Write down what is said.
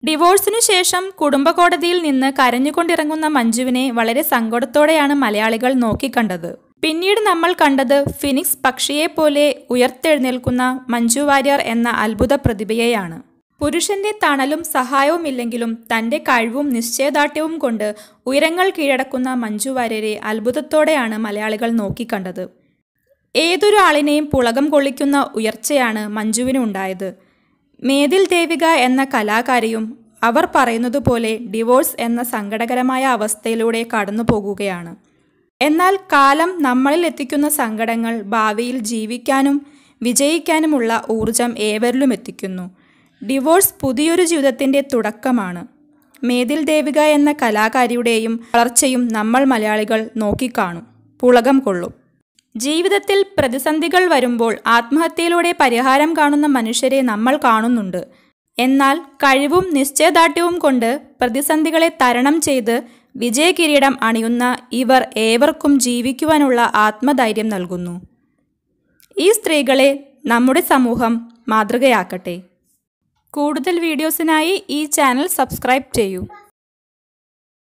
ഡിവോഴ്സിനു ശേഷം കുടുംബ കോടതിയിൽ നിന്ന് കരഞ്ഞുകൊണ്ടിറങ്ങുന്ന മഞ്ജുവിനെ വളരെ സങ്കടത്തോടെയാണ് മലയാളികൾ നോക്കിക്കണ്ടത് പിന്നീട് നമ്മൾ കണ്ടത് ഫിനിക്സ് പക്ഷിയെപ്പോലെ ഉയർത്തെഴുന്നേൽക്കുന്ന മഞ്ജു വാര്യർ എന്ന അത്ഭുത പ്രതിഭയെയാണ് പുരുഷന്റെ തണലും സഹായവുമില്ലെങ്കിലും തന്റെ കഴിവും നിശ്ചയദാർഢ്യവും കൊണ്ട് ഉയരങ്ങൾ കീഴടക്കുന്ന മഞ്ജു വാര്യരെ അത്ഭുതത്തോടെയാണ് മലയാളികൾ നോക്കിക്കണ്ടത് ഏതൊരു ആളിനെയും പുളകം കൊള്ളിക്കുന്ന ഉയർച്ചയാണ് മഞ്ജുവിന് ഉണ്ടായത് മേതിൽ ദേവിക എന്ന കലാകാരിയും അവർ പറയുന്നതുപോലെ ഡിവോഴ്സ് എന്ന സങ്കടകരമായ അവസ്ഥയിലൂടെ കടന്നു പോകുകയാണ് എന്നാൽ കാലം നമ്മളിൽ എത്തിക്കുന്ന സങ്കടങ്ങൾ ഭാവിയിൽ ജീവിക്കാനും വിജയിക്കാനുമുള്ള ഊർജം ഏവരിലും എത്തിക്കുന്നു ഡിവോഴ്സ് പുതിയൊരു ജീവിതത്തിൻ്റെ തുടക്കമാണ് മേതിൽ ദേവിക എന്ന കലാകാരിയുടെയും വളർച്ചയും നമ്മൾ മലയാളികൾ നോക്കിക്കാണും പുളകം കൊള്ളും ജീവിതത്തിൽ പ്രതിസന്ധികൾ വരുമ്പോൾ ആത്മഹത്യയിലൂടെ പരിഹാരം കാണുന്ന മനുഷ്യരെ നമ്മൾ കാണുന്നുണ്ട് എന്നാൽ കഴിവും നിശ്ചയദാർഢ്യവും കൊണ്ട് പ്രതിസന്ധികളെ തരണം ചെയ്ത് വിജയകിരീടം അണിയുന്ന ഇവർ ഏവർക്കും ജീവിക്കുവാനുള്ള ആത്മധൈര്യം നൽകുന്നു ഈ സ്ത്രീകളെ നമ്മുടെ സമൂഹം മാതൃകയാക്കട്ടെ കൂടുതൽ വീഡിയോസിനായി ഈ ചാനൽ സബ്സ്ക്രൈബ് ചെയ്യൂ